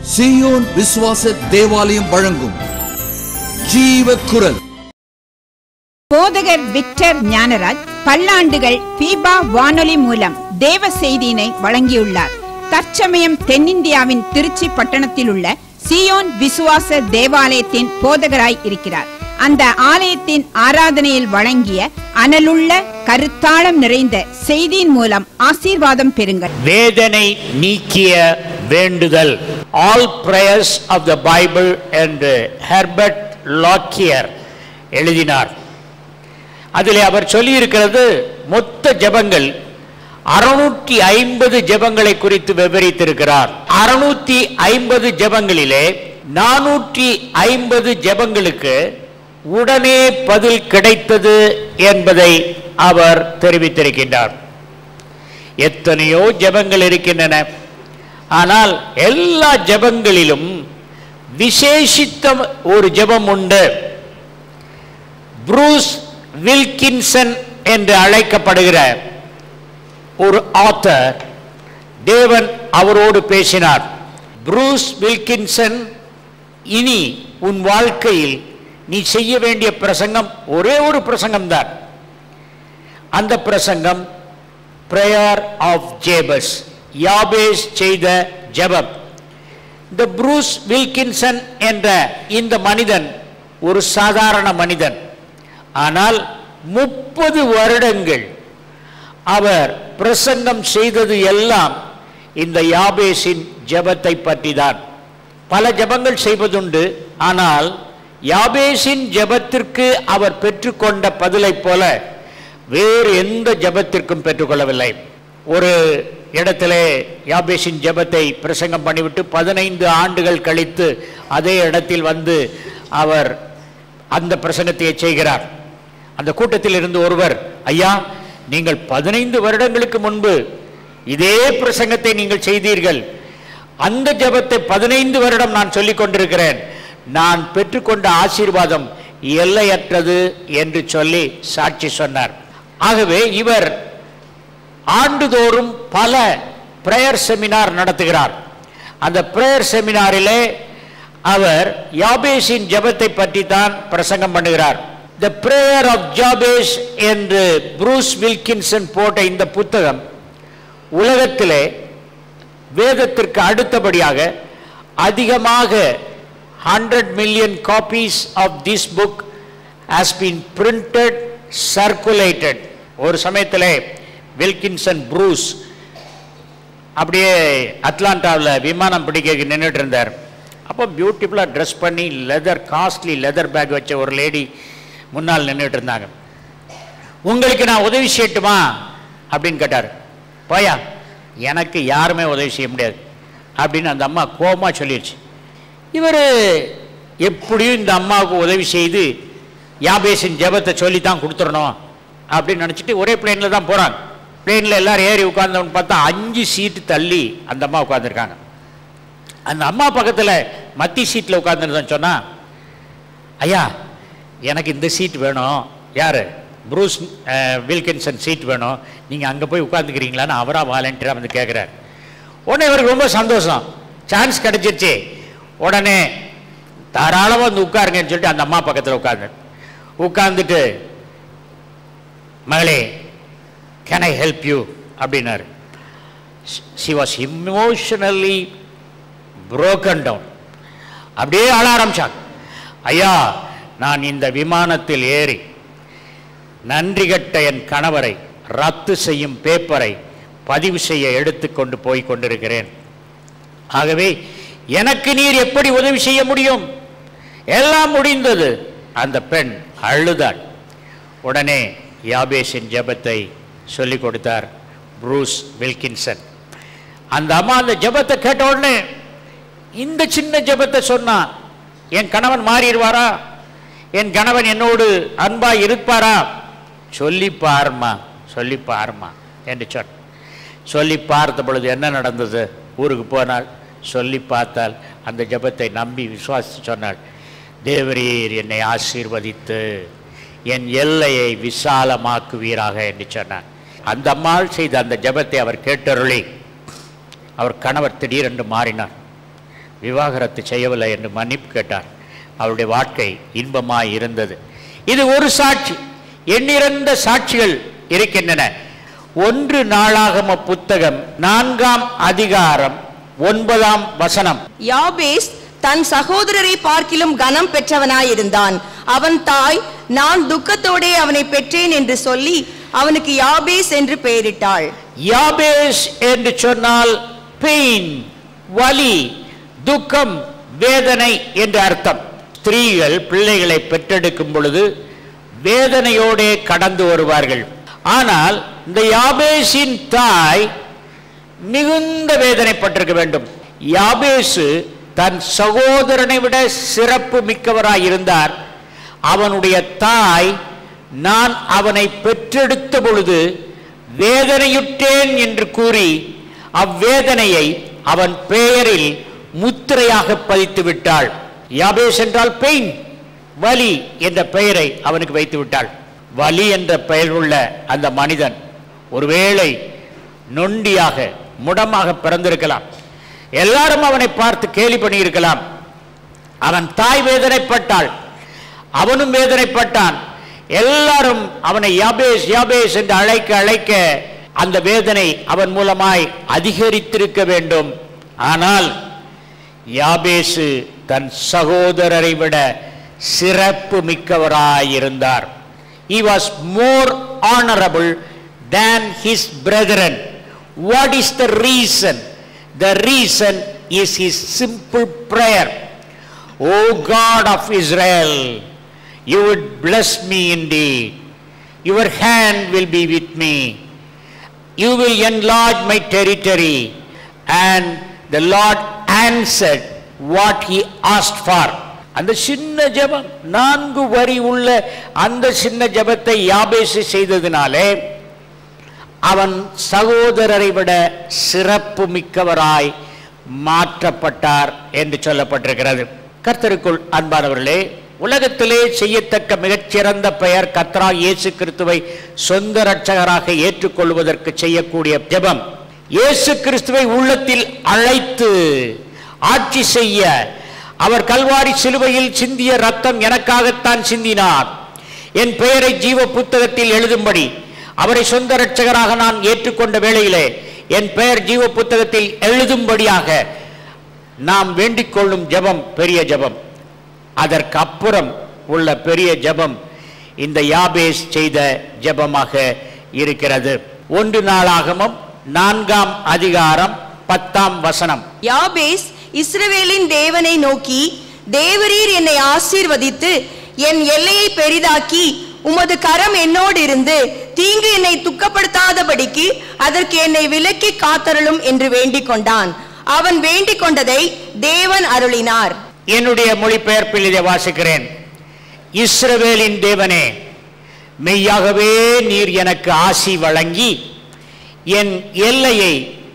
சீயோன் விசுவாச தேவாலயம் வழங்கும் ஜீவ குரல் போதகர் விக்டர் ஞானராஜ் பல்லாண்டுகள் பீபா வானொலி மூலம் தேவ செய்தியினை வழங்கியுள்ளார் தற்சமயம் தென்னிந்தியாவின் திருச்சி பட்டணத்தில் உள்ள சியோன் விசுவாச தேவாலயத்தின் போதகராய் இருக்கிறார் அந்த ஆலயத்தின் ஆராதனையில் வழங்கிய அனலுள்ள கருத்தாளம் நிறைந்த செய்தியின் மூலம் ஆசீர்வாதம் பெறுங்கள் வேதனை நீக்கிய வேண்டுதல் all prayers of the Bible என்று ஹெர்பர்ட் லாக்கியர் எழுதினார் அதிலே அவர் சொல்லியிருக்கிறது மொத்த ஜெபங்கள் அறுநூற்றி ஐம்பது ஜெபங்களை குறித்து விவரித்திருக்கிறார் அறுநூற்றி ஐம்பது ஜெபங்களிலே நானூற்றி ஐம்பது ஜெபங்களுக்கு உடனே பதில் கிடைத்தது என்பதை அவர் தெரிவித்திருக்கின்றார் எத்தனையோ ஜெபங்கள் இருக்கின்றன ஆனால் எல்லா ஜெபங்களிலும் விசேஷித்த ஒரு ஜெபம் உண்டு ப்ரூஸ் வில்கின்சன் என்று அழைக்கப்படுகிற ஒரு ஆத்தர் தேவன் அவரோடு பேசினார் ப்ரூஸ் வில்கின்சன் இனி உன் வாழ்க்கையில் நீ செய்ய வேண்டிய பிரசங்கம் ஒரே ஒரு பிரசங்கம் தான் அந்த பிரசங்கம் பிரேயர் ஆஃப் ஜேபஸ் யாபேஸ் செய்த ஜெபம் இந்த ப்ரூஸ் வில்கின்சன் என்ற இந்த மனிதன் ஒரு சாதாரண மனிதன் ஆனால் முப்பது வருடங்கள் அவர் பிரசங்கம் செய்தது எல்லாம் இந்த யாபேஸின் ஜெபத்தை பற்றி தான் பல ஜெபங்கள் செய்வதுண்டு ஆனால் யாபேஸின் ஜெபத்திற்கு அவர் பெற்றுக்கொண்ட பதிலைப் போல வேறு எந்த ஜெபத்திற்கும் பெற்றுக்கொள்ளவில்லை ஒரு இடத்திலே யாபேஷின் ஜெபத்தை பிரசங்கம் பண்ணிவிட்டு பதினைந்து ஆண்டுகள் கழித்து அதே இடத்தில் வந்து அவர் அந்த பிரசங்கத்தை செய்கிறார் அந்த கூட்டத்தில் இருந்து ஒருவர் ஐயா நீங்கள் பதினைந்து வருடங்களுக்கு முன்பு இதே பிரசங்கத்தை நீங்கள் செய்தீர்கள் அந்த ஜெபத்தை பதினைந்து வருடம் நான் சொல்லிக் கொண்டிருக்கிறேன் நான் பெற்றுக்கொண்ட ஆசீர்வாதம் எல்லையற்றது என்று சொல்லி சாட்சி சொன்னார் ஆகவே இவர் ஆண்டுதோறும் பல பிரேயர் செமினார் நடத்துகிறார் அந்த பிரேயர் செமினாரிலே அவர் யாபேஷின் ஜெபத்தை பற்றி தான் பிரசங்கம் பண்ணுகிறார் த பிரேயர் ஆஃப் ஜாபேஷ் என்று ப்ரூஸ் வில்கின்சன் போட்ட இந்த புத்தகம் உலகத்திலே வேதத்திற்கு அடுத்தபடியாக அதிகமாக hundred million copies of this book has been printed circulated ஒரு சமயத்தில் வில்கின்சன் ப்ரூஸ் அப்படியே அட்லாண்டாவில் விமானம் பிடிக்க நின்றுட்டு இருந்தார் அப்போ பியூட்டிஃபுல்லாக ட்ரெஸ் பண்ணி லெதர் காஸ்ட்லி லெதர் பேக் வச்ச ஒரு லேடி முன்னால் நின்றுட்டு இருந்தாங்க உங்களுக்கு நான் உதவி செய்யட்டுமா அப்படின்னு கேட்டார் போயா எனக்கு யாருமே உதவி செய்ய முடியாது அப்படின்னு அந்த அம்மா கோபமாக சொல்லிடுச்சு இவர் எப்படியும் இந்த அம்மாவுக்கு உதவி செய்து யாபேசின் ஜெபத்தை சொல்லி தான் கொடுத்துடணும் அப்படின்னு நினச்சிட்டு ஒரே பிளேனில் தான் போகிறாங்க பிளேனில் எல்லாரும் ஏறி உட்கார்ந்தவங்க பார்த்தா அஞ்சு சீட்டு தள்ளி அந்த அம்மா உட்காந்துருக்காங்க அந்த அம்மா பக்கத்தில் மத்தி சீட்டில் உட்காந்துருந்தேன்னு சொன்னால் ஐயா எனக்கு இந்த சீட் வேணும் யார் ப்ரூஸ் அஹ், வில்கின்சன் சீட் வேணும் நீங்கள் அங்கே போய் உட்காந்துக்கிறீங்களான்னு அவராக வாலண்டியராக வந்து கேட்குறாரு உடனே இவருக்கு ரொம்ப சந்தோஷம் சான்ஸ் கிடைச்சிருச்சு உடனே தாராளமாக வந்து உட்காருங்கன்னு சொல்லிட்டு அந்த அம்மா பக்கத்தில் உட்கார்ந்து உட்கார்ந்துட்டு மகளே கேன் ஐ ஹெல்ப் யூ அப்படின்னாரு she was emotionally broken down அப்படியே அழ ஆரம்பிச்சாங்க ஐயா நான் இந்த விமானத்தில் ஏறி நன்றி கட்ட என் கணவரை ரத்து செய்யும் பேப்பரை பதிவு செய்ய எடுத்துக்கொண்டு போய் கொண்டிருக்கிறேன் ஆகவே எனக்கு நீர் எப்படி உதவி செய்ய முடியும் எல்லாம் முடிந்தது அந்த பெண் அழுதாள் உடனே யாபேஷின் ஜெபத்தை சொல்லிக் கொடுத்தார் ப்ரூஸ் வில்கின்சன் அந்த அம்மா அந்த ஜெபத்தை கேட்ட உடனே இந்த சின்ன ஜெபத்தை சொன்னா என் கணவன் மாறிடுவாரா என் கணவன் என்னோடு அன்பா இருப்பாரா சொல்லி பாருமா சொல்லி பாருமா என்று சொன்ன சொல்லி பார்த்த பொழுது என்ன நடந்தது ஊருக்கு போனாள் சொல்லி பார்த்தால் அந்த ஜெபத்தை நம்பி விசுவாசித்து சொன்னாள் தேவரீர் என்னை ஆசீர்வதித்து என் எல்லையை விசாலமாக்குவீராக என்று சொன்னார் அந்த அம்மாள் செய்த அந்த ஜெபத்தை அவர் கேட்டருளி அவர் கணவர் திடீரென்று மாறினார் விவாகரத்து செய்யவில்லை என்று மன்னிப்பு கேட்டார் அவருடைய வாழ்க்கை இன்பமாய் இருந்தது இது ஒரு சாட்சி எண்ணிறந்த சாட்சிகள் இருக்கின்றன ஒன்று நாளாகம புத்தகம் நான்காம் அதிகாரம் ஒன்பதாம் வசனம் யாபேஸ் தன் சகோதரரை பார்க்கிலும் கனம் பெற்றவனாயிருந்தான் அவன் தாய் நான் துக்கத்தோடே அவனை பெற்றேன் என்று சொல்லி அவனுக்கு யாபேஸ் என்று பெயரிட்டாள் யாபேஸ் என்று சொன்னால் பெயின் வலி துக்கம் வேதனை என்று அர்த்தம் ஸ்திரீகள் பிள்ளைகளை பெற்றெடுக்கும் பொழுது வேதனையோடே கடந்து வருவார்கள் ஆனால் இந்த யாபேஸின் தாய் மிகுந்த வேதனைப்பட்டிருக்க வேண்டும் யாபேசு தன் சகோதரனை விட சிறப்பு மிக்கவராய் இருந்தார் அவனுடைய தாய் நான் அவனை பெற்றெடுத்த பொழுது வேதனையுற்றேன் என்று கூறி அவ்வேதனையை அவன் பெயரில் முத்திரையாக பதித்து விட்டாள் யாபேஸ் என்றால் பெயின் வலி என்ற பெயரை அவனுக்கு வைத்து விட்டாள் வலி என்ற பெயர் உள்ள அந்த மனிதன் ஒருவேளை நொண்டியாக முடமாக பிறந்திருக்கலாம் எல்லாரும் அவனை பார்த்து கேலி பண்ணியிருக்கலாம் அவன் தாய் வேதனைப்பட்டாள் அவனும் வேதனைப்பட்டான் எல்லாரும் அவனை யாபேஸ் யாபேஸ் என்று அழைக்க அழைக்க அந்த வேதனை அவன் மூலமாய் அதிகரித்திருக்க வேண்டும் ஆனால் யாபேசு தன் சகோதரரை விட சிறப்பு மிக்கவராயிருந்தார் he was more honorable than his brethren what is the reason the reason is his simple prayer o god of israel you would bless me indeed your hand will be with me you will enlarge my territory and the lord answered what he asked for அந்த சின்ன ஜெபம் நான்கு வரி உள்ள அந்த சின்ன ஜெபத்தை யாபேசு செய்ததினாலே அவன் சகோதரரை விட சிறப்பு மிக்கவராய் மாற்றப்பட்டார் என்று சொல்லப்பட்டிருக்கிறது கர்த்தருக்குள் அன்பானவர்களே உலகத்திலே செய்யத்தக்க மிகச்சிறந்த பெயர் கத்ரா இயேசு கிறிஸ்துவை சொந்த ரட்சகராக ஏற்றுக்கொள்வதற்கு செய்யக்கூடிய ஜெபம் இயேசு கிறிஸ்துவை உள்ளத்தில் அழைத்து ஆட்சி செய்ய அவர் கல்வாரி சிலுவையில் சிந்திய ரத்தம் எனக்காகத்தான் சிந்தினார் என் பெயரை ஜீவ புத்தகத்தில் எழுதும்படி அவரை சொந்த ரட்சகராக நான் ஏற்றுக்கொண்ட வேளையிலே என் பெயர் ஜீவ புத்தகத்தில் எழுதும்படியாக நாம் வேண்டிக் கொள்ளும் ஜெபம் பெரிய ஜெபம் அதற்கு அப்புறம் உள்ள பெரிய ஜெபம் இந்த யாபேஸ் செய்த ஜெபமாக இருக்கிறது ஒன்று நாளாகமும் நான்காம் அதிகாரம் பத்தாம் வசனம் யாபேஸ் இஸ்ரவேலின் தேவனை நோக்கி தேவரீர் என்னை ஆசீர்வதித்து என் எல்லையை பெரிதாக்கி உமது கரம் என்னோடு இருந்து தீங்கு என்னை துக்கப்படுத்தாதபடிக்கு அதற்கு என்னை விலக்கி காத்தருளும் என்று வேண்டிக் கொண்டான் அவன் வேண்டிக் கொண்டதை தேவன் அருளினார் என்னுடைய மொழிபெயர்ப்பில் இதை வாசிக்கிறேன் இஸ்ரவேலின் தேவனே மெய்யாகவே நீர் எனக்கு ஆசி வழங்கி என் எல்லையை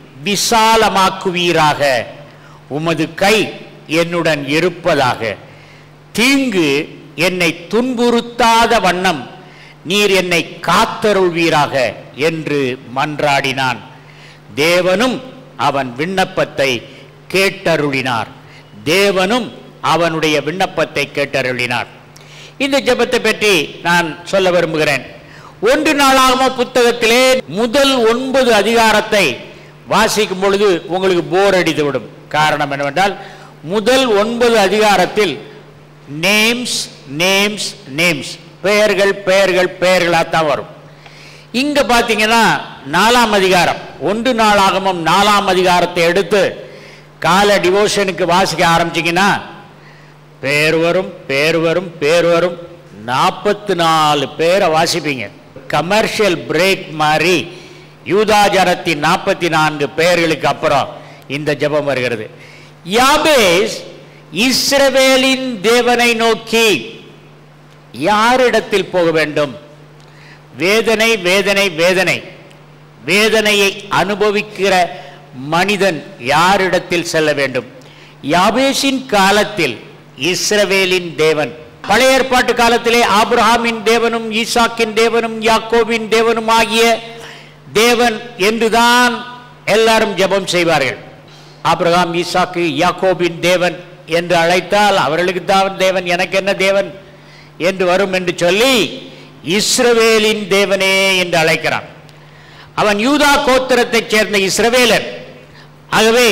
விசாலமாக்குவீராக உமது கை என்னுடன் இருப்பதாக தீங்கு என்னை துன்புறுத்தாத வண்ணம் நீர் என்னை காத்தருள்வீராக என்று மன்றாடினான் தேவனும் அவன் விண்ணப்பத்தை கேட்டருளினார் தேவனும் அவனுடைய விண்ணப்பத்தை கேட்டருளினார் இந்த ஜெபத்தை பற்றி நான் சொல்ல விரும்புகிறேன் ஒன்று நாளாகம புத்தகத்திலே முதல் ஒன்பது அதிகாரத்தை வாசிக்கும் பொழுது உங்களுக்கு போர் அடித்து விடும் காரணம் என்னவென்றால் முதல் ஒன்பது அதிகாரத்தில் நேம்ஸ் நேம்ஸ் நேம்ஸ் பெயர்கள் பெயர்கள் பெயர்களாக தான் வரும் இங்க பாத்தீங்கன்னா நாலாம் அதிகாரம் ஒன்று நாளாகமும் நாலாம் அதிகாரத்தை எடுத்து கால டிவோஷனுக்கு வாசிக்க ஆரம்பிச்சீங்கன்னா பேர் வரும் பேர் வரும் பேர் வரும் நாற்பத்தி நாலு பேரை வாசிப்பீங்க கமர்ஷியல் பிரேக் மாதிரி யூதாஜனத்தின் நாற்பத்தி நான்கு பெயர்களுக்கு அப்புறம் இந்த ஜெபம் வருகிறது யாபேஸ் இஸ்ரவேலின் தேவனை நோக்கி யாரிடத்தில் போக வேண்டும் வேதனை வேதனை வேதனை வேதனையை அனுபவிக்கிற மனிதன் யாரிடத்தில் செல்ல வேண்டும் யாபேஷின் காலத்தில் இஸ்ரவேலின் தேவன் பழைய ஏற்பாட்டு காலத்திலே ஆபிரகாமின் தேவனும் ஈசாக்கின் தேவனும் யாக்கோபின் தேவனும் ஆகிய தேவன் என்றுதான் எல்லாரும் ஜெபம் செய்வார்கள் ஆபிரகாம் ஈசாக்கு யாக்கோபின் தேவன் என்று அழைத்தால் அவர்களுக்கு தான் தேவன் எனக்கு என்ன தேவன் என்று வரும் என்று சொல்லி இஸ்ரவேலின் தேவனே என்று அழைக்கிறான் அவன் யூதா கோத்திரத்தைச் சேர்ந்த இஸ்ரவேலன் ஆகவே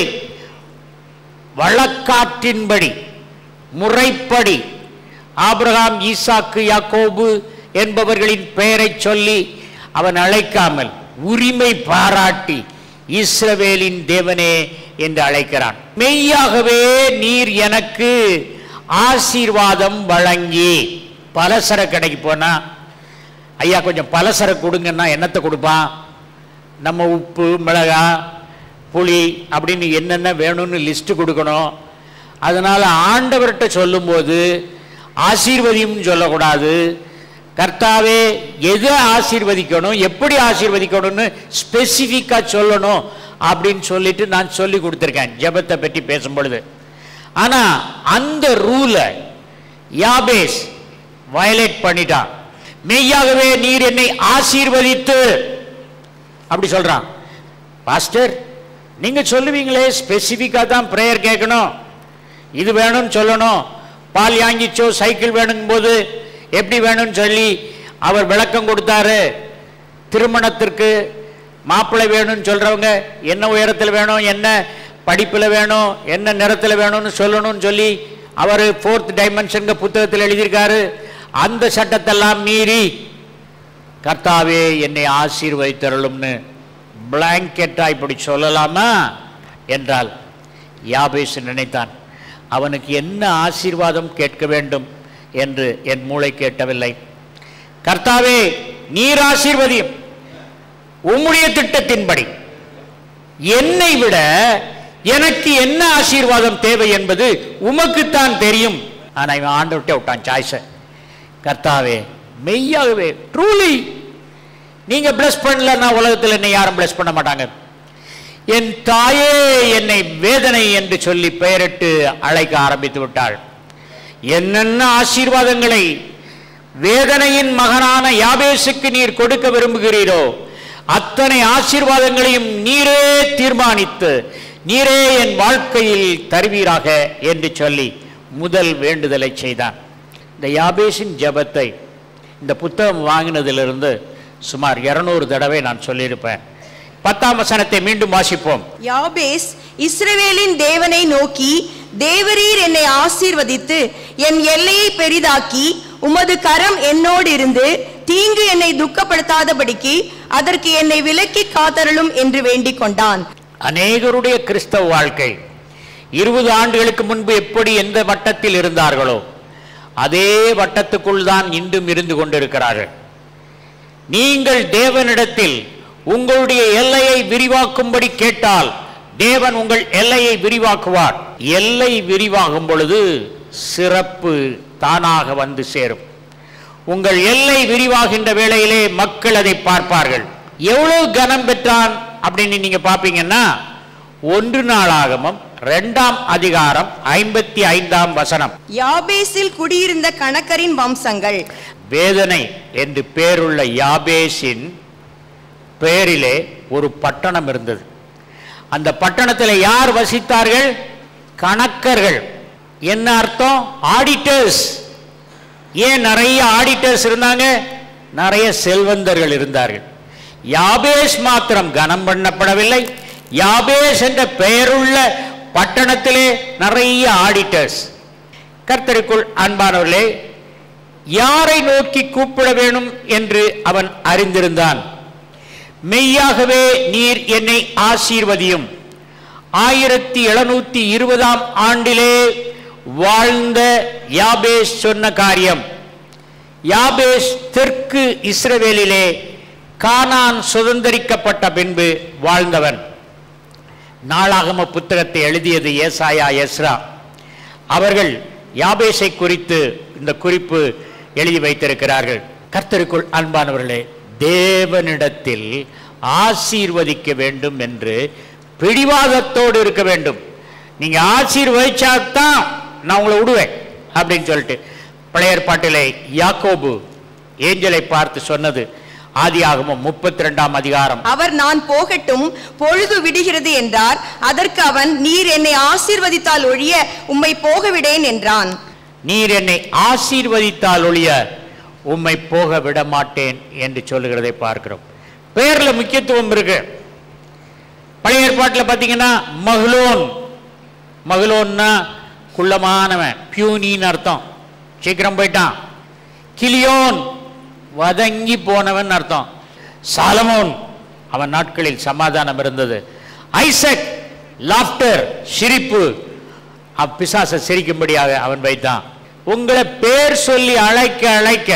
வழக்காற்றின்படி முறைப்படி ஆபிரகாம் ஈசாக்கு யாக்கோபு என்பவர்களின் பெயரைச் சொல்லி அவன் அழைக்காமல் உரிமை பாராட்டி இஸ்ரவேலின் தேவனே என்று அழைக்கிறான் மெய்யாகவே நீர் எனக்கு ஆசீர்வாதம் வழங்கி பலசர கடைக்கு போனா ஐயா கொஞ்சம் பலசர கொடுங்கன்னா என்னத்தை கொடுப்பான் நம்ம உப்பு மிளகா புளி அப்படின்னு என்னென்ன வேணும்னு லிஸ்ட் கொடுக்கணும் அதனால ஆண்டவர்கிட்ட சொல்லும்போது ஆசீர்வதியும் சொல்லக்கூடாது கர்த்தாவே எதை ஆசீர்வதிக்கணும் எப்படி ஆசீர்வதிக்கணும்னு ஸ்பெசிஃபிக்காக சொல்லணும் அப்படின்னு சொல்லிட்டு நான் சொல்லி கொடுத்துருக்கேன் ஜெபத்தை பற்றி பேசும் பொழுது ஆனால் அந்த ரூலை யாபேஸ் வயலேட் பண்ணிட்டான் மெய்யாகவே நீர் என்னை ஆசீர்வதித்து அப்படி சொல்றான் பாஸ்டர் நீங்க சொல்லுவீங்களே ஸ்பெசிஃபிக்காக தான் ப்ரேயர் கேட்கணும் இது வேணும்னு சொல்லணும் பால் யாங்கிச்சோ சைக்கிள் வேணுங்கும் போது எப்படி வேணும்னு சொல்லி அவர் விளக்கம் கொடுத்தாரு திருமணத்திற்கு மாப்பிள்ளை வேணும்னு சொல்றவங்க என்ன உயரத்தில் வேணும் என்ன படிப்பில் வேணும் என்ன நிறத்தில் வேணும்னு சொல்லணும்னு சொல்லி அவர் ஃபோர்த் டைமென்ஷன் புத்தகத்தில் எழுதியிருக்காரு அந்த சட்டத்தெல்லாம் மீறி கர்த்தாவே என்னை ஆசீர்வதித்தருளும்னு பிளாங்கெட்டா இப்படி சொல்லலாமா என்றால் யாபேஸ் நினைத்தான் அவனுக்கு என்ன ஆசீர்வாதம் கேட்க வேண்டும் என்று என் மூளை கேட்டவில்லை கர்த்தாவே நீர் ஆசீர்வதியும் உம்முடைய திட்டத்தின்படி என்னை விட எனக்கு என்ன ஆசீர்வாதம் தேவை என்பது உமக்குத்தான் தெரியும் ஆனா இவன் ஆண்டவர்கிட்ட விட்டான் சாய்ஸை கர்த்தாவே மெய்யாகவே ட்ரூலி நீங்க பிளஸ் பண்ணலன்னா உலகத்தில் என்னை யாரும் பிளஸ் பண்ண மாட்டாங்க என் தாயே என்னை வேதனை என்று சொல்லி பெயரிட்டு அழைக்க ஆரம்பித்து விட்டாள் என்னென்ன ஆசீர்வாதங்களை வேதனையின் மகனான யாபேசுக்கு நீர் கொடுக்க விரும்புகிறீரோ அத்தனை ஆசீர்வாதங்களையும் நீரே தீர்மானித்து நீரே என் வாழ்க்கையில் தருவீராக என்று சொல்லி முதல் வேண்டுதலை செய்தான் இந்த யாபேசின் ஜெபத்தை இந்த புத்தகம் வாங்கினதிலிருந்து சுமார் இருநூறு தடவை நான் சொல்லியிருப்பேன் பத்தாம் வசனத்தை மீண்டும் வாசிப்போம் யாபேஸ் இஸ்ரவேலின் தேவனை நோக்கி தேவரீர் என்னை ஆசீர்வதித்து என் எல்லையை பெரிதாக்கி உமது கரம் என்னோடு இருந்து தீங்கு என்னை துக்கப்படுத்தாதபடிக்கு அதற்கு என்னை விலக்கி காத்தருளும் என்று வேண்டிக் கொண்டான் அநேகருடைய கிறிஸ்தவ வாழ்க்கை இருபது ஆண்டுகளுக்கு முன்பு எப்படி எந்த வட்டத்தில் இருந்தார்களோ அதே வட்டத்துக்குள் தான் இன்றும் இருந்து கொண்டிருக்கிறார்கள் நீங்கள் தேவனிடத்தில் உங்களுடைய எல்லையை விரிவாக்கும்படி கேட்டால் தேவன் உங்கள் எல்லையை விரிவாக்குவார் எல்லை விரிவாகும் பொழுது சிறப்பு தானாக வந்து சேரும் உங்கள் எல்லை விரிவாகின்ற வேளையிலே மக்கள் அதை பார்ப்பார்கள் எவ்வளவு கனம் பெற்றான் அப்படின்னு நீங்க பாப்பீங்கன்னா ஒன்று நாளாகமம் இரண்டாம் அதிகாரம் ஐம்பத்தி ஐந்தாம் வசனம் யாபேசில் குடியிருந்த கணக்கரின் வம்சங்கள் வேதனை என்று பேருள்ள யாபேசின் பெயரிலே ஒரு பட்டணம் இருந்தது அந்த பட்டணத்தில் யார் வசித்தார்கள் கணக்கர்கள் என்ன அர்த்தம் ஆடிட்டர்ஸ் ஏன் நிறைய ஆடிட்டர்ஸ் இருந்தாங்க நிறைய செல்வந்தர்கள் இருந்தார்கள் யாபேஸ் மாத்திரம் கனம் பண்ணப்படவில்லை யாபேஸ் என்ற பெயருள்ள பட்டணத்திலே நிறைய ஆடிட்டர்ஸ் கர்த்தருக்குள் அன்பானவர்களே யாரை நோக்கி கூப்பிட வேணும் என்று அவன் அறிந்திருந்தான் மெய்யாகவே நீர் என்னை ஆசீர்வதியும் ஆயிரத்தி எழுநூத்தி இருபதாம் ஆண்டிலே வாழ்ந்த யாபேஸ் சொன்ன காரியம் யாபேஸ் தெற்கு இஸ்ரவேலிலே கானான் சுதந்தரிக்கப்பட்ட பின்பு வாழ்ந்தவன் நாளாகம புத்தகத்தை எழுதியது ஏசாயா எஸ்ரா அவர்கள் யாபேசை குறித்து இந்த குறிப்பு எழுதி வைத்திருக்கிறார்கள் கர்த்தருக்குள் அன்பானவர்களே தேவனிடத்தில் ஆசீர்வதிக்க வேண்டும் என்று பிடிவாதத்தோடு இருக்க வேண்டும் நீங்க ஆசீர்வதிச்சாதான் நான் உங்களை விடுவேன் அப்படின்னு சொல்லிட்டு பழைய ஏற்பாட்டிலே யாக்கோபு ஏஞ்சலை பார்த்து சொன்னது ஆதியாகமம் முப்பத்தி ரெண்டாம் அதிகாரம் அவர் நான் போகட்டும் பொழுது விடுகிறது என்றார் அதற்கு அவன் நீர் என்னை ஆசீர்வதித்தால் ஒழிய உம்மை போகவிடேன் என்றான் நீர் என்னை ஆசீர்வதித்தால் ஒழிய உம்மை போக விட மாட்டேன் என்று சொல்லுகிறதை பார்க்கிறோம் பெயர்ல முக்கியத்துவம் இருக்கு பழைய ஏற்பாட்டில் பார்த்தீங்கன்னா மகளோன் மகளோன்னா குள்ளமானவன் பியூனின்னு அர்த்தம் சீக்கிரம் போயிட்டான் கிளியோன் வதங்கி போனவன் அர்த்தம் சாலமோன் அவன் நாட்களில் சமாதானம் இருந்தது ஐசக் லாஃப்டர் சிரிப்பு அப்பிசாசை சிரிக்கும்படியாக அவன் வைத்தான் உங்களை பேர் சொல்லி அழைக்க அழைக்க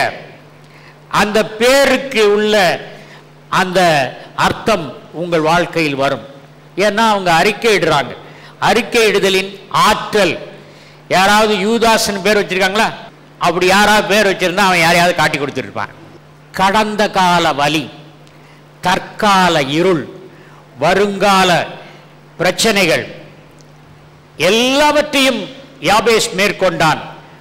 அந்த பேருக்கு உள்ள அந்த அர்த்தம் உங்கள் வாழ்க்கையில் வரும் ஏன்னா அவங்க அறிக்கையிடுறாங்க அறிக்கையிடுதலின் ஆற்றல் யாராவது யூதாசன் பேர் வச்சிருக்காங்களா அப்படி யாராவது பேர் வச்சிருந்தா அவன் யாரையாவது காட்டி கொடுத்துருப்பான் கடந்த கால வலி தற்கால இருள் வருங்கால பிரச்சனைகள் எல்லாவற்றையும் யாபேஸ் மேற்கொண்டான்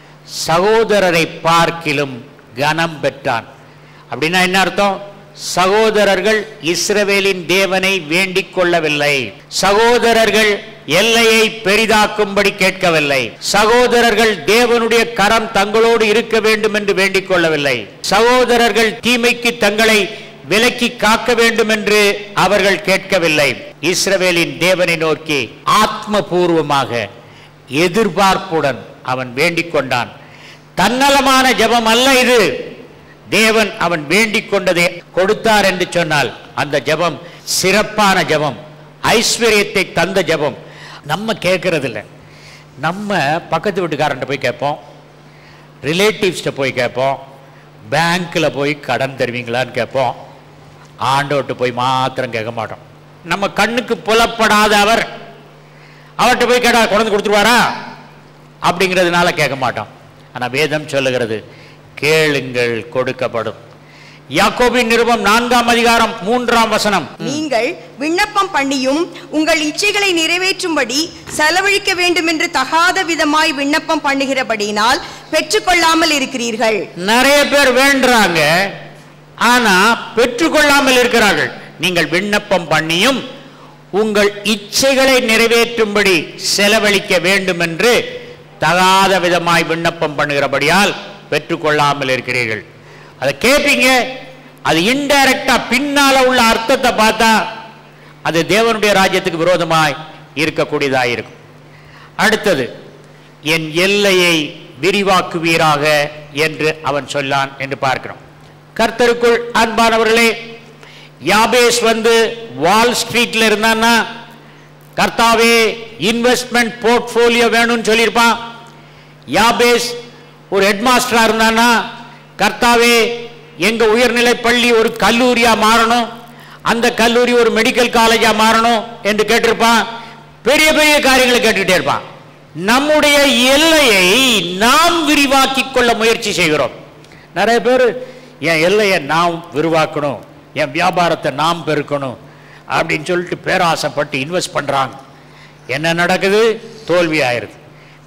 சகோதரரை பார்க்கிலும் கனம் பெற்றான் அப்படின்னா என்ன அர்த்தம் சகோதரர்கள் இஸ்ரவேலின் தேவனை வேண்டிக் கொள்ளவில்லை சகோதரர்கள் எல்லையை பெரிதாக்கும்படி கேட்கவில்லை சகோதரர்கள் தேவனுடைய கரம் தங்களோடு இருக்க வேண்டும் என்று வேண்டிக் கொள்ளவில்லை சகோதரர்கள் தீமைக்கு தங்களை விலக்கி காக்க வேண்டும் என்று அவர்கள் கேட்கவில்லை இஸ்ரவேலின் தேவனை நோக்கி ஆத்மபூர்வமாக எதிர்பார்ப்புடன் அவன் வேண்டிக் கொண்டான் தன்னலமான ஜெபம் அல்ல இது தேவன் அவன் வேண்டிக் கொண்டதை கொடுத்தார் என்று சொன்னால் அந்த ஜெபம் சிறப்பான ஜெபம் ஐஸ்வர்யத்தை தந்த ஜெபம் நம்ம கேட்கறது இல்ல நம்ம பக்கத்து வீட்டுக்காரன்ட்ட போய் கேட்போம் ரிலேட்டிவ்ஸ்கிட்ட போய் கேட்போம் பேங்க்கில் போய் கடன் தருவீங்களான்னு கேட்போம் ஆண்டோட்டு போய் மாத்திரம் கேட்க மாட்டோம் நம்ம கண்ணுக்கு புலப்படாத அவர் அவர்கிட்ட போய் கேட்டா கொண்டு வந்து கொடுத்துருவாரா அப்படிங்கிறதுனால கேட்க மாட்டோம் ஆனா வேதம் சொல்லுகிறது கேளுங்கள் கொடுக்கப்படும் யாக்கோபின் நிருபம் நான்காம் அதிகாரம் மூன்றாம் வசனம் நீங்கள் விண்ணப்பம் பண்ணியும் உங்கள் இச்சைகளை நிறைவேற்றும்படி செலவழிக்க வேண்டும் என்று தகாத விதமாய் விண்ணப்பம் பண்ணுகிறபடியினால் பெற்றுக்கொள்ளாமல் இருக்கிறீர்கள் நிறைய பேர் வேண்டுறாங்க ஆனா பெற்றுக்கொள்ளாமல் இருக்கிறார்கள் நீங்கள் விண்ணப்பம் பண்ணியும் உங்கள் இச்சைகளை நிறைவேற்றும்படி செலவழிக்க வேண்டும் என்று தகாத விதமாய் விண்ணப்பம் பண்ணுகிறபடியால் பெற்றுக்கொள்ளாமல் இருக்கிறீர்கள் அதை கேட்பீங்க அது இன்டைரக்டா பின்னால உள்ள அர்த்தத்தை பார்த்தா அது தேவனுடைய ராஜ்யத்துக்கு விரோதமாய் இருக்கக்கூடியதாக இருக்கும் அடுத்தது என் எல்லையை விரிவாக்குவீராக என்று அவன் சொல்லான் என்று பார்க்கிறோம் கர்த்தருக்குள் அன்பானவர்களே யாபேஸ் வந்து வால் ஸ்ட்ரீட்ல இருந்தான்னா கர்த்தாவே இன்வெஸ்ட்மெண்ட் போர்ட்ஃபோலியோ வேணும்னு சொல்லியிருப்பான் யாபேஸ் ஒரு ஹெட்மாஸ்டரா இருந்தானா கர்த்தாவே எங்க உயர்நிலை பள்ளி ஒரு கல்லூரியா மாறணும் அந்த கல்லூரி ஒரு மெடிக்கல் காலேஜா மாறணும் என்று கேட்டிருப்பான் பெரிய பெரிய காரியங்களை கேட்டுக்கிட்டே இருப்பான் நம்முடைய எல்லையை நாம் விரிவாக்கிக் கொள்ள முயற்சி செய்கிறோம் நிறைய பேர் என் எல்லையை நாம் விரிவாக்கணும் என் வியாபாரத்தை நாம் பெருக்கணும் அப்படின்னு சொல்லிட்டு பேராசைப்பட்டு இன்வெஸ்ட் பண்றாங்க என்ன நடக்குது தோல்வி ஆயிருது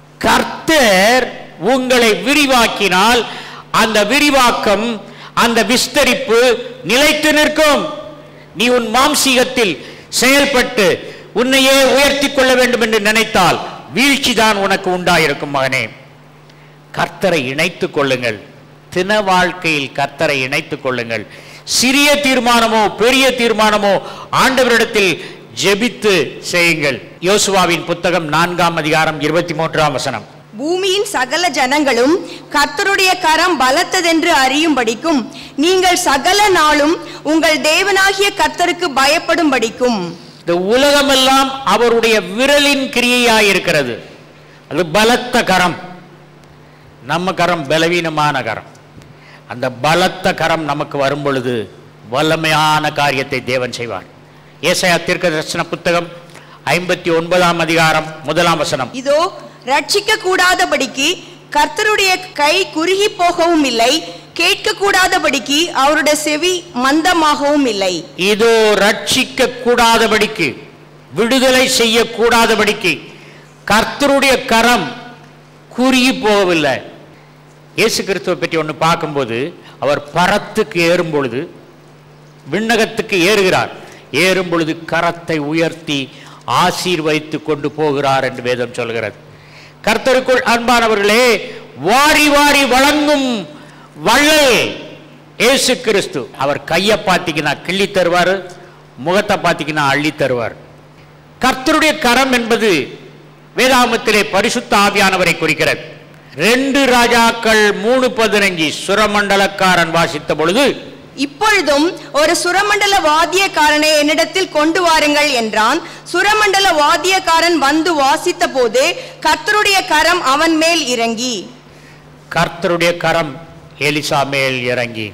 கர்த்தர் உங்களை விரிவாக்கினால் அந்த விரிவாக்கம் அந்த விஸ்தரிப்பு நிலைத்து நிற்கும் நீ உன் மாம்சீகத்தில் செயல்பட்டு உன்னையே உயர்த்தி கொள்ள வேண்டும் என்று நினைத்தால் வீழ்ச்சிதான் உனக்கு உண்டாயிருக்கும் மகனே கர்த்தரை இணைத்துக் கொள்ளுங்கள் தின வாழ்க்கையில் கர்த்தரை இணைத்துக் கொள்ளுங்கள் சிறிய தீர்மானமோ பெரிய தீர்மானமோ ஆண்டவரிடத்தில் ஜெபித்து செய்யுங்கள் யோசுவாவின் புத்தகம் நான்காம் அதிகாரம் இருபத்தி மூன்றாம் வசனம் பூமியின் சகல ஜனங்களும் கர்த்தருடைய கரம் பலத்ததென்று அறியும்படிக்கும் நீங்கள் சகல நாளும் உங்கள் தேவனாகிய கர்த்தருக்கு பயப்படும்படிக்கும் இந்த உலகமெல்லாம் அவருடைய விரலின் கிரியையாயிருக்கிறது அது பலத்த கரம் நம்ம கரம் பலவீனமான கரம் அந்த பலத்த கரம் நமக்கு வரும் பொழுது வல்லமையான காரியத்தை தேவன் செய்வார் ஏசாயா தீர்க்க தரிசன புத்தகம் ஐம்பத்தி ஒன்பதாம் அதிகாரம் முதலாம் வசனம் இதோ ரட்சிக்க கூடாதபடிக்கு கர்த்தருடைய கை குறுகி போகவும் இல்லை கேட்க கூடாதபடிக்கு அவருடைய செவி மந்தமாகவும் இல்லை இதோ ரட்சிக்க கூடாதபடிக்கு விடுதலை செய்யக்கூடாதபடிக்கு கர்த்தருடைய கரம் குறுகி போகவில்லை இயேசு கிறிஸ்துவை பற்றி ஒன்று பார்க்கும்போது அவர் பரத்துக்கு ஏறும் பொழுது விண்ணகத்துக்கு ஏறுகிறார் ஏறும் பொழுது கரத்தை உயர்த்தி ஆசீர்வதித்து கொண்டு போகிறார் என்று வேதம் சொல்கிறது கர்த்தருக்குள் அன்பானவர்களே வாரி வாரி வழங்கும் வள்ளல் இயேசு கிறிஸ்து அவர் கையை பார்த்தீங்கன்னா கிள்ளி தருவார் முகத்தை பார்த்தீங்கன்னா அள்ளி தருவார் கர்த்தருடைய கரம் என்பது வேதாமத்திலே பரிசுத்த ஆவியானவரை குறிக்கிறது ரெண்டு ராஜாக்கள் மூணு பதினஞ்சு சுரமண்டலக்காரன் வாசித்த பொழுது இப்பொழுதும் ஒரு சுரமண்டல வாத்தியக்காரனை என்னிடத்தில் கொண்டு வாருங்கள் என்றான் சுரமண்டல வாத்தியக்காரன் வந்து வாசித்த போது கர்த்தருடைய கரம் அவன் மேல் இறங்கி கர்த்தருடைய கரம் எலிசா மேல் இறங்கி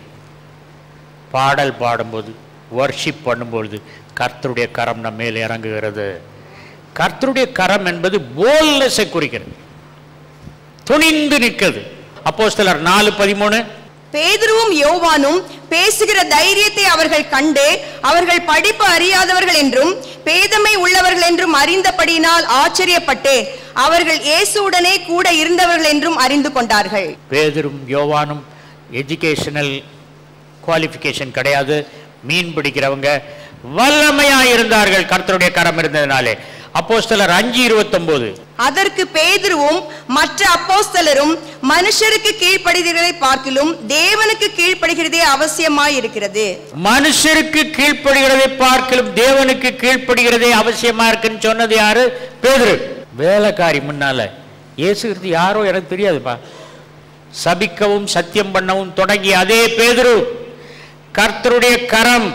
பாடல் பாடும்போது வர்ஷிப் பண்ணும்பொழுது கர்த்தருடைய கரம் நம்ம மேல் இறங்குகிறது கர்த்தருடைய கரம் என்பது போல்னஸை குறிக்கிறது துணிந்து நிற்கிறது அப்போஸ்தலர் நாலு பதிமூணு பேதுருவும் யோவானும் பேசுகிற தைரியத்தை அவர்கள் கண்டு அவர்கள் படிப்பு அறியாதவர்கள் என்றும் பேதமை உள்ளவர்கள் என்றும் அறிந்தபடியினால் ஆச்சரியப்பட்டு அவர்கள் இயேசுவுடனே கூட இருந்தவர்கள் என்றும் அறிந்து கொண்டார்கள் பேதரும் யோவானும் எஜுகேஷனல் குவாலிஃபிகேஷன் கிடையாது மீன் பிடிக்கிறவங்க வல்லமையா இருந்தார்கள் கர்த்தருடைய கரம் இருந்ததுனாலே அப்போஸ்தலர் அஞ்சு இருபத்தொன்பது அதற்கு பேதுருவும் மற்ற அப்போஸ்தலரும் மனுஷருக்கு கீழ்ப்படுகிறதை பார்க்கிலும் தேவனுக்கு கீழ்ப்படுகிறதே அவசியமாய் இருக்கிறது மனுஷருக்கு கீழ்ப்படுகிறதை பார்க்கலும் தேவனுக்கு கீழ்ப்படுகிறதே அவசியமா இருக்குன்னு சொன்னது யாரு பேதுரு வேலைக்காரி முன்னால இயேசுகிறது யாரோ எனக்கு தெரியாதுப்பா சபிக்கவும் சத்தியம் பண்ணவும் தொடங்கிய அதே பேதுரு கர்த்தருடைய கரம்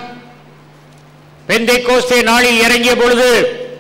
பெந்தை கோஸ்தே நாளில் இறங்கிய பொழுது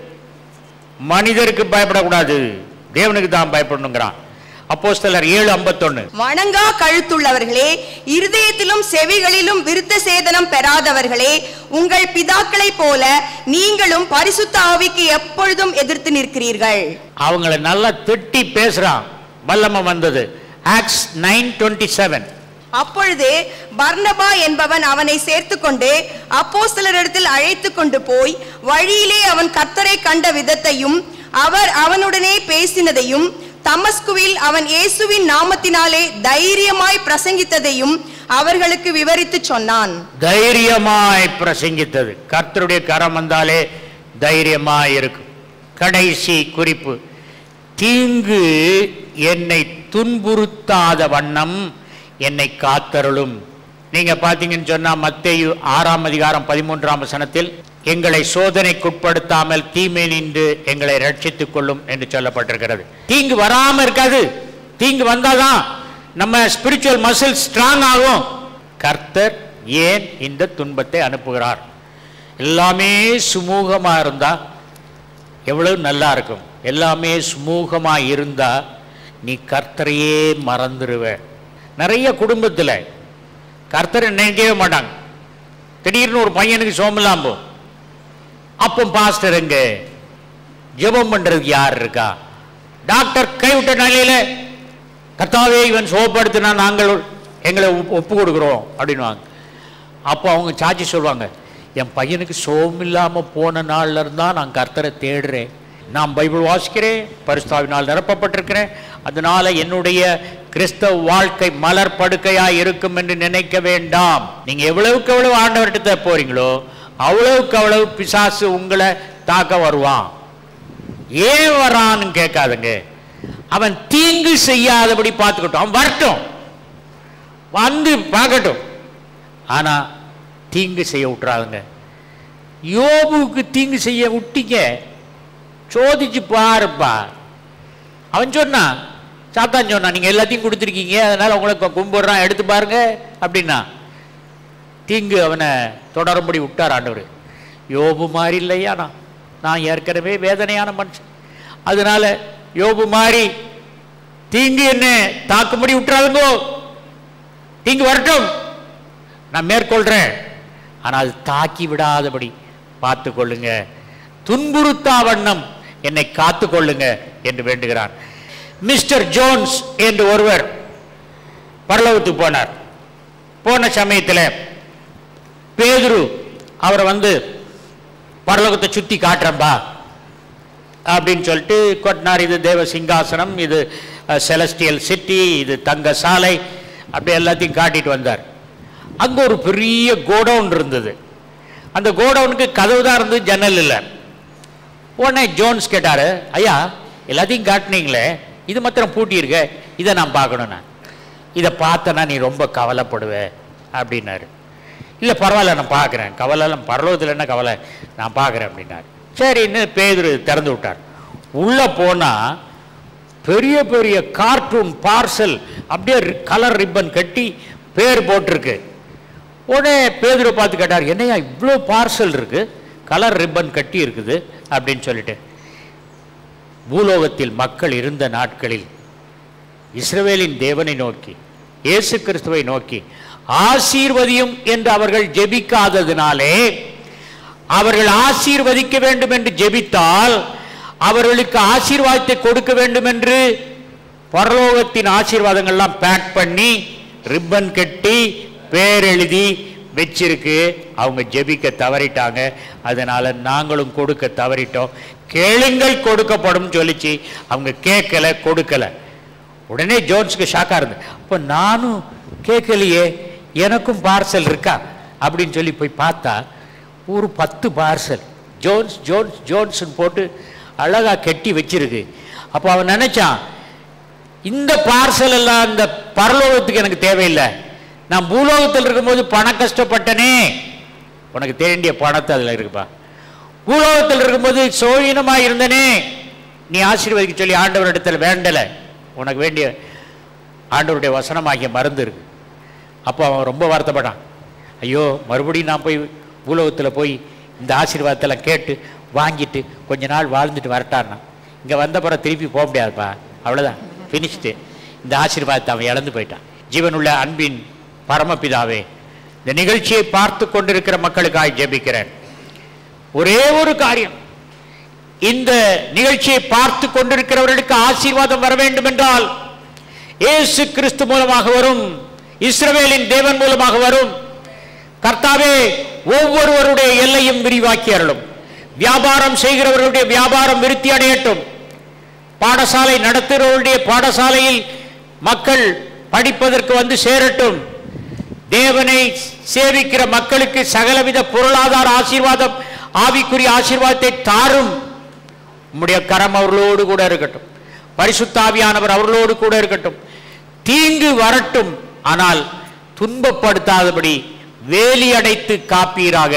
மனிதருக்கு பயப்படக்கூடாது தேவனுக்கு தான் பயப்படணுங்கிறான் அப்போஸ்தலர் ஏழு ஐம்பத்தொன்னு வணங்கா கழுத்துள்ளவர்களே இருதயத்திலும் செவிகளிலும் விருத்த சேதனம் பெறாதவர்களே உங்கள் பிதாக்களைப் போல நீங்களும் பரிசுத்த ஆவிக்கு எப்பொழுதும் எதிர்த்து நிற்கிறீர்கள் அவங்கள நல்லா திட்டி பேசுறான் வல்லமை வந்தது ஆக்ஸ் நைன் டுவெண்ட்டி செவன் அப்பொழுது பர்னபா என்பவன் அவனை சேர்த்துக்கொண்டு அப்போஸ்தலரிடத்தில் அழைத்து கொண்டு போய் வழியிலே அவன் கர்த்தரை கண்ட விதத்தையும் அவர் அவனுடனே பேசினதையும் தமஸ்குவில் அவன் இயேசுவின் நாமத்தினாலே தைரியமாய் பிரசங்கித்ததையும் அவர்களுக்கு விவரித்துச் சொன்னான் தைரியமாய் பிரசங்கித்தது கர்த்தருடைய கரம் வந்தாலே தைரியமாய் இருக்கும் கடைசி குறிப்பு தீங்கு என்னை துன்புறுத்தாத வண்ணம் என்னை காத்தருளும் நீங்க பாத்தீங்கன்னு சொன்னா மத்தேயு ஆறாம் அதிகாரம் பதிமூன்றாம் வசனத்தில் எங்களை சோதனைக்குட்படுத்தாமல் தீமை நின்று எங்களை ரட்சித்துக் கொள்ளும் என்று சொல்லப்பட்டிருக்கிறது தீங்கு வராம இருக்காது தீங்கு வந்தாதான் நம்ம ஸ்பிரிச்சுவல் மசில் ஸ்ட்ராங் ஆகும் கர்த்தர் ஏன் இந்த துன்பத்தை அனுப்புகிறார் எல்லாமே சுமூகமா இருந்தா எவ்வளவு நல்லா இருக்கும் எல்லாமே சுமூகமா இருந்தா நீ கர்த்தரையே மறந்துடுவ நிறைய குடும்பத்துல கர்த்தரை நினைக்கவே மாட்டாங்க திடீர்னு ஒரு பையனுக்கு சோமலாம் போ அப்போ பாஸ்டர் எங்க ஜெபம் பண்றதுக்கு யார் இருக்கா டாக்டர் கைவிட்ட நிலையில கர்த்தாவே இவன் சோப்படுத்தினா நாங்கள் எங்களை ஒப்பு- ஒப்பு கொடுக்குறோம் அப்படின்வாங்க அப்போ அவங்க சாட்சி சொல்லுவாங்க என் பையனுக்கு சோம் இல்லாம போன நாள்ல இருந்தா நான் கர்த்தரை தேடுறேன் நான் பைபிள் வாசிக்கிறேன் பரிசுத்தாவினால் நிரப்பப்பட்டிருக்கிறேன் அதனால என்னுடைய கிறிஸ்தவ வாழ்க்கை மலர் படுக்கையா இருக்கும் என்று நினைக்க வேண்டாம் நீங்க எவ்வளவுக்கு எவ்வளவு ஆண்டவர்கிட்ட போறீங்களோ அவ்வளவுக்கு அவ்வளவு பிசாசு உங்களை தாக்க வருவான் ஏன் வரான்னு கேட்காதுங்க அவன் தீங்கு செய்யாதபடி பார்த்துக்கட்டும் அவன் வரட்டும் வந்து பார்க்கட்டும் ஆனா தீங்கு செய்ய விட்டுறாதுங்க யோபுவுக்கு தீங்கு செய்ய விட்டீங்க சோதிச்சு பாருப்பா அவன் சொன்னான் சாத்தான் சொன்னான் நீங்க எல்லாத்தையும் கொடுத்துருக்கீங்க அதனால உங்களை கு- கும்பிடுறான் எடுத்து பாருங்க அப்படின்னா தீங்கு அவனை தொடரும்படி விட்டார் ஆண்டவர் யோபு மாதிரி இல்லையா நான் நான் ஏற்கனவே வேதனையான மனுஷன் அதனால யோபு மாதிரி தீங்கு என்ன தாக்கும்படி விட்டுறாதுங்கோ தீங்கு வரட்டும் நான் மேற்கொள்றேன் ஆனால் அது தாக்கி விடாதபடி பார்த்து கொள்ளுங்க துன்புறுத்தா வண்ணம் என்னை காத்து கொள்ளுங்க என்று வேண்டுகிறான் மிஸ்டர் ஜோன்ஸ் என்று ஒருவர் பரலோகத்துக்கு போனார் போன சமயத்தில் பேதுரு அவரை வந்து பரலோகத்தை சுத்தி காட்டுறம்பா அப்படின்னு சொல்லிட்டு கொட்டினார் இது தேவ சிங்காசனம் இது செலஸ்டியல் சிட்டி இது தங்க சாலை அப்படி எல்லாத்தையும் காட்டிட்டு வந்தார் அங்கே ஒரு பெரிய கோடவுன் இருந்தது அந்த கோடவுனுக்கு கதவு தான் இருந்து ஜன்னல் இல்லை உடனே ஜோன்ஸ் கேட்டாரு ஐயா எல்லாத்தையும் காட்டுனீங்களே இது மாத்திரம் பூட்டியிருக்க இதை நான் பார்க்கணுண்ணா இதை பார்த்தனா நீ ரொம்ப கவலைப்படுவே அப்படின்னாரு இல்லை பரவாயில்ல நான் பார்க்குறேன் கவலைலாம் பரலோகத்தில் என்ன கவலை நான் பார்க்குறேன் அப்படின்னாரு சரின்னு பேதுரு திறந்து விட்டார் உள்ளே போனால் பெரிய பெரிய கார்ட்டூன் பார்சல் அப்படியே கலர் ரிப்பன் கட்டி பேர் போட்டிருக்கு உடனே பேதுரை பார்த்து கேட்டார் என்னையா இவ்வளோ பார்சல் இருக்கு கலர் ரிப்பன் கட்டி இருக்குது அப்படின்னு சொல்லிட்டு பூலோகத்தில் மக்கள் இருந்த நாட்களில் இஸ்ரவேலின் தேவனை நோக்கி இயேசு கிறிஸ்துவை நோக்கி ஆசீர்வதியும் என்று அவர்கள் ஜெபிக்காததினாலே அவர்கள் ஆசீர்வதிக்க வேண்டும் என்று ஜெபித்தால் அவர்களுக்கு ஆசீர்வாதத்தை கொடுக்க வேண்டும் என்று பரலோகத்தின் ஆசீர்வாதங்கள்லாம் பேக் பண்ணி ரிப்பன் கட்டி பேர் எழுதி வச்சிருக்கு அவங்க ஜெபிக்க தவறிட்டாங்க அதனால நாங்களும் கொடுக்க தவறிட்டோம் கேளுங்கள் கொடுக்கப்படும் சொல்லிச்சு அவங்க கேட்கல கொடுக்கல உடனே ஜோன்ஸ்க்கு ஷாக்கா இருந்து அப்போ நானும் கேட்கலையே எனக்கும் பார்சல் இருக்கா அப்படின்னு சொல்லி போய் பார்த்தா ஒரு பத்து பார்சல் ஜோன்ஸ் ஜோன்ஸ் ஜோன்ஸ்னு போட்டு அழகா கட்டி வச்சிருக்கு அப்போ அவன் நினைச்சான் இந்த பார்சல் எல்லாம் இந்த பரலோகத்துக்கு எனக்கு தேவையில்லை நான் பூலோகத்தில் இருக்கும்போது பண கஷ்டப்பட்டனே உனக்கு தேண்டிய பணத்தை அதில் இருக்குப்பா பூலோகத்தில் இருக்கும்போது சோழீனமாக இருந்தனே நீ ஆசீர்வதிக்க சொல்லி ஆண்டவரிடத்தில் வேண்டலை உனக்கு வேண்டிய ஆண்டவருடைய வசனமாகிய மருந்து இருக்கு அப்போ அவன் ரொம்ப வருத்தப்பட்டான் ஐயோ மறுபடியும் நான் போய் பூலோகத்தில் போய் இந்த ஆசீர்வாதத்தெல்லாம் கேட்டு வாங்கிட்டு கொஞ்ச நாள் வாழ்ந்துட்டு வரட்டான்னா இங்கே வந்த பிறகு திருப்பி போக முடியாதுப்பா அவ்வளோதான் ஃபினிஷ்டு இந்த ஆசீர்வாதத்தை அவன் இழந்து போயிட்டான் ஜீவனுள்ள அன்பின் பரமபிதாவே இந்த நிகழ்ச்சியை பார்த்து கொண்டிருக்கிற மக்களுக்காக ஜெபிக்கிறேன் ஒரே ஒரு காரியம் இந்த நிகழ்ச்சியை பார்த்து கொண்டிருக்கிறவர்களுக்கு ஆசீர்வாதம் வர வேண்டும் என்றால் இயேசு கிறிஸ்து மூலமாக வரும் இஸ்ரவேலின் தேவன் மூலமாக வரும் கர்த்தாவே ஒவ்வொருவருடைய எல்லையும் விரிவாக்கி அருளும் வியாபாரம் செய்கிறவர்களுடைய வியாபாரம் விருத்தி அடையட்டும் பாடசாலை நடத்துகிறவருடைய பாடசாலையில் மக்கள் படிப்பதற்கு வந்து சேரட்டும் தேவனை சேவிக்கிற மக்களுக்கு சகலவித பொருளாதார ஆசீர்வாதம் ஆவிக்குரிய ஆசீர்வாதத்தை தாரும் உம்முடைய கரம் அவர்களோடு கூட இருக்கட்டும் பரிசுத்தாவியானவர் அவர்களோடு கூட இருக்கட்டும் தீங்கு வரட்டும் ஆனால் துன்பப்படுத்தாதபடி வேலி அடைத்து காப்பீராக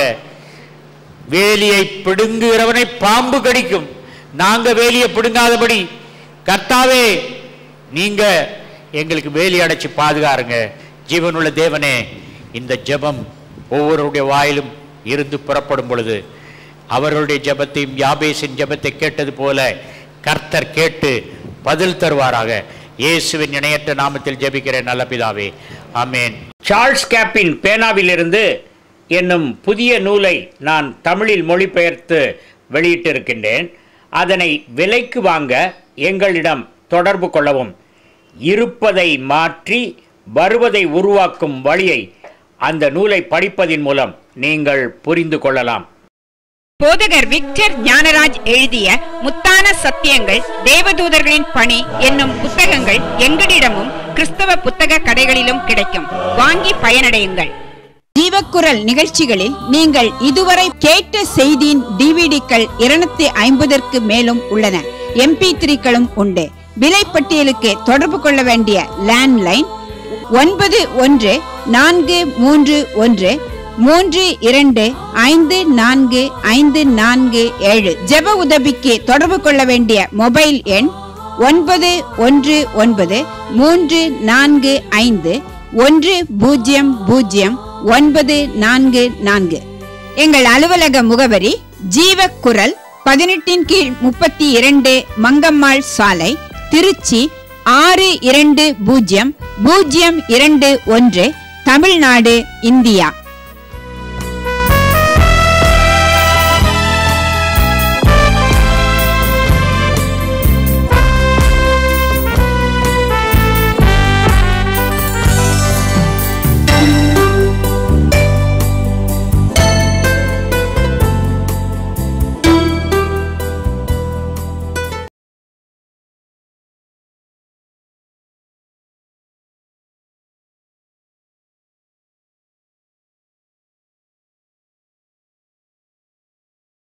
வேலியை பிடுங்குகிறவனை பாம்பு கடிக்கும் நாங்க வேலியை பிடுங்காதபடி கர்த்தாவே நீங்க எங்களுக்கு வேலி அடைச்சு பாதுகாருங்க ஜீவனுள்ள தேவனே இந்த ஜெபம் ஒவ்வொருடைய வாயிலும் இருந்து புறப்படும் பொழுது அவர்களுடைய ஜெபத்தையும் யாபேசின் ஜெபத்தை கேட்டது போல கர்த்தர் கேட்டு பதில் தருவாராக இயேசுவின் இணையற்ற நாமத்தில் ஜெபிக்கிறேன் நல்ல பிதாவே ஆமென் சார்ல்ஸ் கேப்பின் பேனாவிலிருந்து என்னும் புதிய நூலை நான் தமிழில் மொழிபெயர்த்து வெளியிட்டிருக்கின்றேன் அதனை விலைக்கு வாங்க எங்களிடம் தொடர்பு கொள்ளவும் இருப்பதை மாற்றி வருவதை உருவாக்கும் வழியை அந்த நூலை படிப்பதின் மூலம் நீங்கள் புரிந்து கொள்ளலாம் போதகர் விக்டர் ஞானராஜ் எழுதிய முத்தான சத்தியங்கள் தேவதூதர்களின் பணி என்னும் புத்தகங்கள் எங்களிடமும் கிறிஸ்தவ புத்தக கடைகளிலும் கிடைக்கும் வாங்கி பயனடையுங்கள் ஜீவக்குரல் நிகழ்ச்சிகளில் நீங்கள் இதுவரை கேட்ட செய்தியின் டிவிடிக்கள் இருநூத்தி ஐம்பதற்கு மேலும் உள்ளன எம்பி த்ரீக்களும் உண்டு விலைப்பட்டியலுக்கு தொடர்பு கொள்ள வேண்டிய லேண்ட்லைன் ஒன்பது ஒன்று நான்கு மூன்று ஒன்று மூன்று இரண்டு ஐந்து நான்கு ஐந்து நான்கு ஏழு ஜெப உதவிக்கு தொடர்பு கொள்ள வேண்டிய மொபைல் எண் ஒன்பது ஒன்று ஒன்பது மூன்று நான்கு ஐந்து ஒன்று பூஜ்ஜியம் பூஜ்ஜியம் ஒன்பது நான்கு நான்கு எங்கள் அலுவலக முகவரி ஜீவக்குரல் பதினெட்டின் கீழ் முப்பத்தி இரண்டு மங்கம்மாள் சாலை திருச்சி ஆறு இரண்டு பூஜ்ஜியம் பூஜ்ஜியம் இரண்டு ஒன்று தமிழ்நாடு இந்தியா